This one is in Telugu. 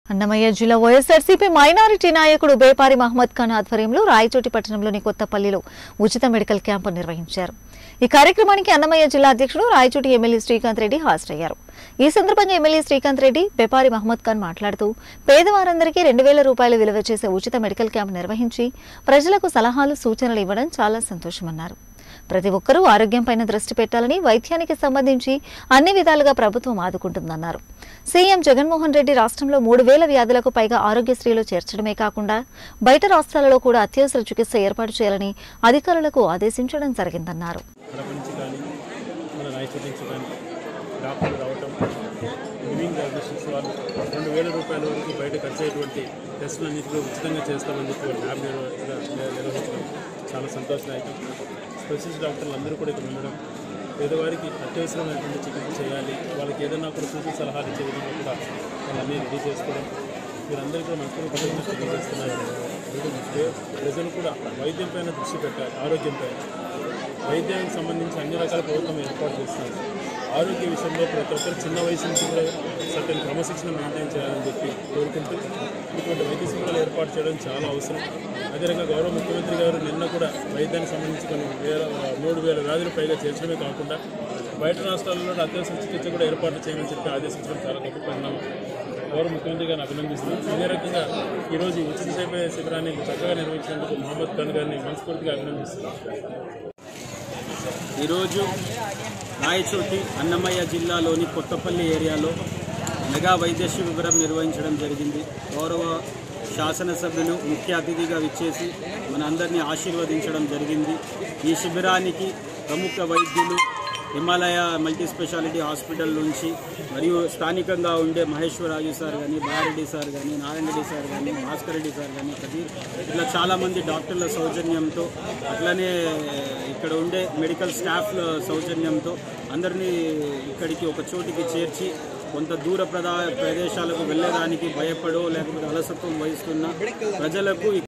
అన్నమయ్య జిల్లా వైఎస్ఆర్సీపీ మైనారిటీ నాయకుడు బేపారి మహమ్మద్ ఖాన్ ఆధ్వర్యంలో రాయచోటి పట్టణంలోని కొత్తపల్లిలో ఉచిత మెడికల్ క్యాంపు నిర్వహించారు ఈ కార్యక్రమానికి అన్నమయ్య జిల్లా అధ్యక్షుడు రాయచోటి ఎమ్మెల్యే శ్రీకాంత్ రెడ్డి హాజరయ్యారు ఈ సందర్భంగా ఎమ్మెల్యే శ్రీకాంత్ రెడ్డి బేపారి మహమ్మద్ ఖాన్ మాట్లాడుతూ పేదవారందరికీ రెండు వేల రూపాయలు విలువ చేసే ఉచిత మెడికల్ క్యాంప్ నిర్వహించి ప్రజలకు సలహాలు సూచనలు ఇవ్వడం చాలా సంతోషమన్నారు ప్రతి ఒక్కరూ ఆరోగ్యంపైన దృష్టి పెట్టాలని వైద్యానికి సంబంధించి అన్ని విధాలుగా ప్రభుత్వం ఆదుకుంటుందన్నారు సీఎం జగన్మోహన్ రెడ్డి రాష్ట్రంలో మూడు వేల వ్యాధులకు పైగా ఆరోగ్యశ్రీలో చేర్చడమే కాకుండా బయట రాష్ట్రాలలో కూడా అత్యవసర చికిత్స ఏర్పాటు చేయాలని అధికారులకు ఆదేశించడం జరిగిందన్నారు కడప నుంచి కానీ మన రాయచోటి నుంచి కానీ డాక్టర్లు రావటం లివింగ్ డయాగ్నోస్టిక్స్ వాళ్ళు రెండు వేల రూపాయల వరకు బయట ఖర్చు అయ్యేటువంటి టెస్టులన్నింటిలో ఉచితంగా చేస్తామని చెప్పి వాళ్ళు ల్యాబ్ నిర్వ- నిర్వహించడం చాలా సంతోషదాయకం స్పెషలిస్ట్ డాక్టర్లు అందరూ కూడా ఇక్కడ ఉండడం పేదవారికి అత్యవసరమైనటువంటి చికిత్స చేయాలి వాళ్ళకి ఏదైనా కూడా సూచన సలహాలు ఇచ్చే విధంగా కూడా వాళ్ళన్నీ రెడీ చేసుకోవడం మీరందరూ కూడా మనసులో కృతజ్ఞతలు తెలియజేస్తున్నారు ప్రజలు కూడా వైద్యం పైన దృష్టి పెట్టాలి ఆరోగ్యం పైన వైద్యానికి సంబంధించి అన్ని రకాల ప్రభుత్వం ఏర్పాటు చేస్తుంది ఆరోగ్య విషయంలో ప్రతి ఒక్కరు చిన్న వయసు నుంచి కూడా సర్టన్ క్రమశిక్షణ మెయింటైన్ చేయాలని చెప్పి కోరుకుంటూ ఇటువంటి వైద్య శిబిరాలు ఏర్పాటు చేయడం చాలా అవసరం అదేవిధంగా గౌరవ ముఖ్యమంత్రి గారు నిన్న కూడా వైద్యానికి సంబంధించి కొన్ని వేల మూడు వేల వ్యాధులు పైగా చేర్చడమే కాకుండా బయట రాష్ట్రాల్లో అత్యవసర చికిత్స కూడా ఏర్పాటు చేయమని చెప్పి ఆదేశించడం చాలా గొప్ప పరిణామం గౌరవ ముఖ్యమంత్రి గారిని అభినందిస్తున్నాం ఇదే రకంగా ఈరోజు ఈ ఉచిత సేవ శిబిరాన్ని చక్కగా నిర్వహించినందుకు మహమ్మద్ ఖాన్ గారిని మనస్ఫూర్తిగా అభినందిస్తున్నాం ఈరోజు రాయచోటి అన్నమయ్య జిల్లాలోని కొత్తపల్లి ఏరియాలో మెగా వైద్య శిబిరం నిర్వహించడం జరిగింది గౌరవ శాసనసభ్యులు ముఖ్య అతిథిగా విచ్చేసి మన అందరినీ ఆశీర్వదించడం జరిగింది ఈ శిబిరానికి ప్రముఖ వైద్యులు హిమాలయ మల్టీ స్పెషాలిటీ హాస్పిటల్ నుంచి మరియు స్థానికంగా ఉండే మహేశ్వరరాజు సార్ కానీ బారెడ్డి సార్ కానీ నారాయణ రెడ్డి సార్ కానీ భాస్కర్ రెడ్డి సార్ కానీ కదీర్ ఇట్లా చాలామంది డాక్టర్ల సౌజన్యంతో అట్లనే ఇక్కడ ఉండే మెడికల్ స్టాఫ్ల సౌజన్యంతో అందరినీ ఇక్కడికి ఒక చోటికి చేర్చి కొంత దూర ప్రదా ప్రదేశాలకు వెళ్ళడానికి భయపడో లేకపోతే అలసత్వం వహిస్తున్న ప్రజలకు